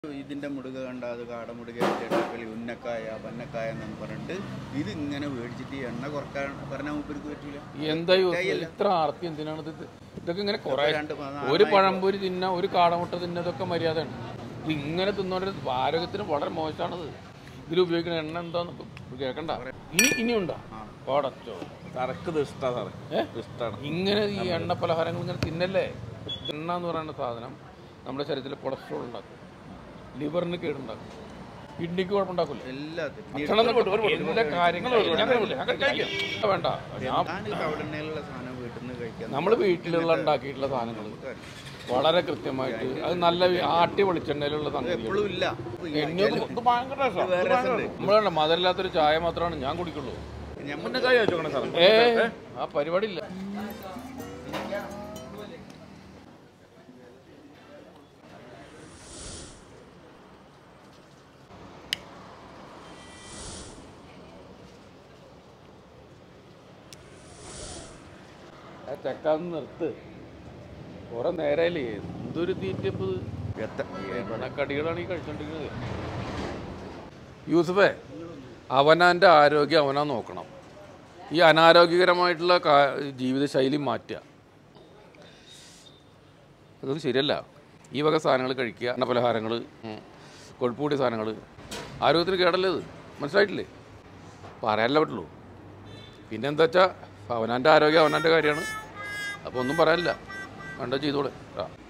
ഇതിന്റെ മുടുക കണ്ട അത് കാടമുടുക ഇട്ടേക്കലി ഉന്നക്കായ പന്നക്കായ എന്നൊന്നും പറഞ്ഞിട്ട് ഇത് ഇങ്ങനെ മേടിച്ചിട്ട് ഈ എണ്ണ കുറക്കാൻ പറഞ്ഞാൽ മൂപ്പർക്ക് പറ്റില്ല എന്താ യൂസ് ഇത്ര ആർത്തി എന്തിനാണ് ഇത് ഇതൊക്കെ ഇങ്ങനെ കുറെ രണ്ട് പ- ഒരു പഴംപൊരി തിന്ന ഒരു കാടമുട്ട തിന്ന ഇതൊക്കെ മര്യാദയാണ് ഇത് ഇങ്ങനെ തിന്നോണ്ട് ആരോഗ്യത്തിന് വളരെ മോശമാണത് ഇതിൽ ഉപയോഗിക്കുന്ന എണ്ണ എന്താന്ന് ഇപ്പൊ കേൾക്കണ്ട ഇനി ഇനിയുണ്ടോ പടച്ചോ തറക്ക് ഇത് ഇഷ്ടാ സാറേ ഏ? ഇഷ്ടാണ് ഇങ്ങനെ ഈ എണ്ണ പലഹാരങ്ങൾ ഇങ്ങനെ തിന്നല്ലേ എണ്ണ എന്ന് പറയുന്ന സാധനം നമ്മുടെ ശരീരത്തിൽ കൊളസ്ട്രോൾ ഉണ്ടാക്കും ലിവറിന് കേടുണ്ടാക്കും കിഡ്നിക്ക് കുഴപ്പമുണ്ടാക്കില്ല എല്ലാത്തിനും ഭക്ഷണം എന്നൊക്കെ എല്ലാ കാര്യങ്ങളും ഞാൻ കഴിക്കില്ല, ഞാൻ കഴിക്കാം. വേണ്ട ഞാൻ ഞാനിത് അവിടെ എണ്ണയിലുള്ള സാധനം വീട്ടിൽ നിന്ന് കഴിക്കാൻ നമ്മൾ വീട്ടിലുള്ള ഉണ്ടാക്കിയിട്ടുള്ള സാധനങ്ങൾ വളരെ കൃത്യമായിട്ട് അത് നല്ല ആട്ടി വെളിച്ചെണ്ണയിലുള്ള സംഗതികൾ എപ്പോഴും ഇല്ല എന്നൊന്നും ഇത് ഭയങ്കര രസാ. ഇത് ഭയങ്കര രസാ. നമ്മളെ മധുരമില്ലാത്തൊരു ചായ മാത്രമാണ് ഞാൻ കുടിക്കുള്ളൂ മുന്നേ കൈ വെച്ചോക്കണേ സാറേ ഏ ആ പരിപാടി ഇല്ല ആ ചക്കാന്ന് നിർത്ത് കുറെ നേരമല്ലേ എന്തൊരു തീറ്റപ്പ് എണ്ണക്കടികളാണ് ഈ കഴിച്ചോണ്ടിരിക്കുന്നത് യൂസഫേ അവനാൻ്റെ ആരോഗ്യം അവനാ നോക്കണം ഈ അനാരോഗ്യകരമായിട്ടുള്ള കാ- ജീവിതശൈലി മാറ്റുക അതൊന്നും ശരിയല്ല ഈ വക സാധനങ്ങൾ കഴിക്കുക എണ്ണ പലഹാരങ്ങൾ കൊഴുപ്പ് കൂടിയ സാധനങ്ങൾ ആരോഗ്യത്തിന് കേടല്ലേ ഇത് മനസ്സിലായിട്ടില്ലേ പറയാനല്ലേ പറ്റുള്ളൂ പിന്നെ എന്താ വെച്ചാൽ അവനാൻ്റെ ആരോഗ്യം അവനാൻ്റെ കാര്യമാണ് അപ്പോൾ ഒന്നും പറയാനില്ല കണ്ടോ ചെയ്തോളെ ആ